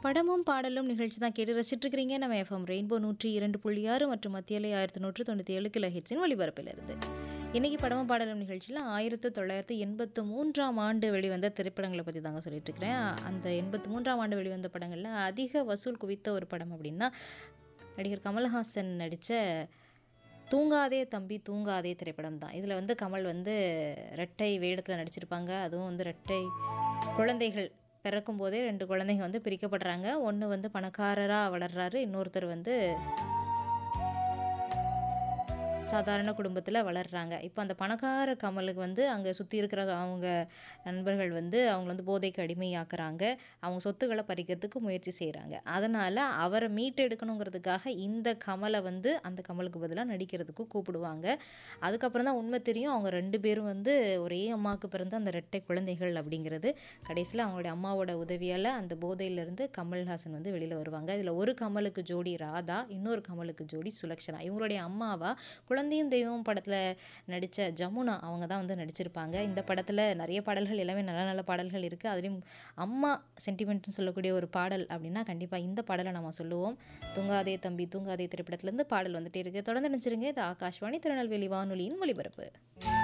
படமும் பாடலும் நிகழ்ச்சி தான் கேட்டு ரசிச்சுட்டு இருக்கிறீங்க நம்ம எஃப்எம் ரெயின்போ நூற்றி இரண்டு புள்ளி ஆறு மற்றும் மத்தியிலே ஆயிரத்தி நூற்று தொண்ணூற்றி ஏழு கிலோ ஹெச்சின் ஒளிபரப்பிலிருந்து இன்னைக்கு படமும் பாடலும் நிகழ்ச்சியில் ஆயிரத்தி தொள்ளாயிரத்தி எண்பத்து மூன்றாம் ஆண்டு வெளிவந்த திரைப்படங்களை பற்றி தாங்க சொல்லிட்டு இருக்கிறேன் அந்த எண்பத்து மூன்றாம் ஆண்டு வெளிவந்த படங்களில் அதிக வசூல் குவித்த ஒரு படம் அப்படின்னா நடிகர் கமல்ஹாசன் நடித்த தூங்காதே தம்பி தூங்காதே திரைப்படம் தான் இதில் வந்து கமல் வந்து ரெட்டை வேடத்தில் நடிச்சிருப்பாங்க அதுவும் வந்து ரெட்டை குழந்தைகள் பிறக்கும் போதே ரெண்டு குழந்தைங்க வந்து பிரிக்கப்படுறாங்க ஒன்று வந்து பணக்காரராக வளர்றாரு இன்னொருத்தர் வந்து சாதாரண குடும்பத்தில் வளர்றாங்க இப்போ அந்த பணக்கார கமலுக்கு வந்து அங்கே சுற்றி இருக்கிற அவங்க நண்பர்கள் வந்து அவங்க வந்து போதைக்கு அடிமையாக்குறாங்க அவங்க சொத்துக்களை பறிக்கிறதுக்கு முயற்சி செய்கிறாங்க அதனால் அவரை மீட்டெடுக்கணுங்கிறதுக்காக இந்த கமலை வந்து அந்த கமலுக்கு பதிலாக நடிக்கிறதுக்கு கூப்பிடுவாங்க அதுக்கப்புறம் தான் உண்மை தெரியும் அவங்க ரெண்டு பேரும் வந்து ஒரே அம்மாவுக்கு பிறந்த அந்த ரெட்டை குழந்தைகள் அப்படிங்கிறது கடைசியில் அவங்களுடைய அம்மாவோட உதவியால் அந்த போதையிலிருந்து கமல்ஹாசன் வந்து வெளியில் வருவாங்க இதில் ஒரு கமலுக்கு ஜோடி ராதா இன்னொரு கமலுக்கு ஜோடி சுலக்ஷனா இவங்களுடைய அம்மாவா குழந்தையும் தெய்வம் படத்தில் நடித்த ஜமுனா அவங்க தான் வந்து நடிச்சிருப்பாங்க இந்த படத்தில் நிறைய பாடல்கள் எல்லாமே நல்ல நல்ல பாடல்கள் இருக்குது அதுலேயும் அம்மா சென்டிமெண்ட்னு சொல்லக்கூடிய ஒரு பாடல் அப்படின்னா கண்டிப்பாக இந்த பாடலை நம்ம சொல்லுவோம் தூங்காதே தம்பி தூங்காதே திரைப்படத்துலேருந்து பாடல் வந்துட்டே இருக்குது தொடர்ந்து நினச்சிருங்க இது ஆகாஷ்வாணி திருநெல்வேலி வானொலியின் ஒளிபரப்பு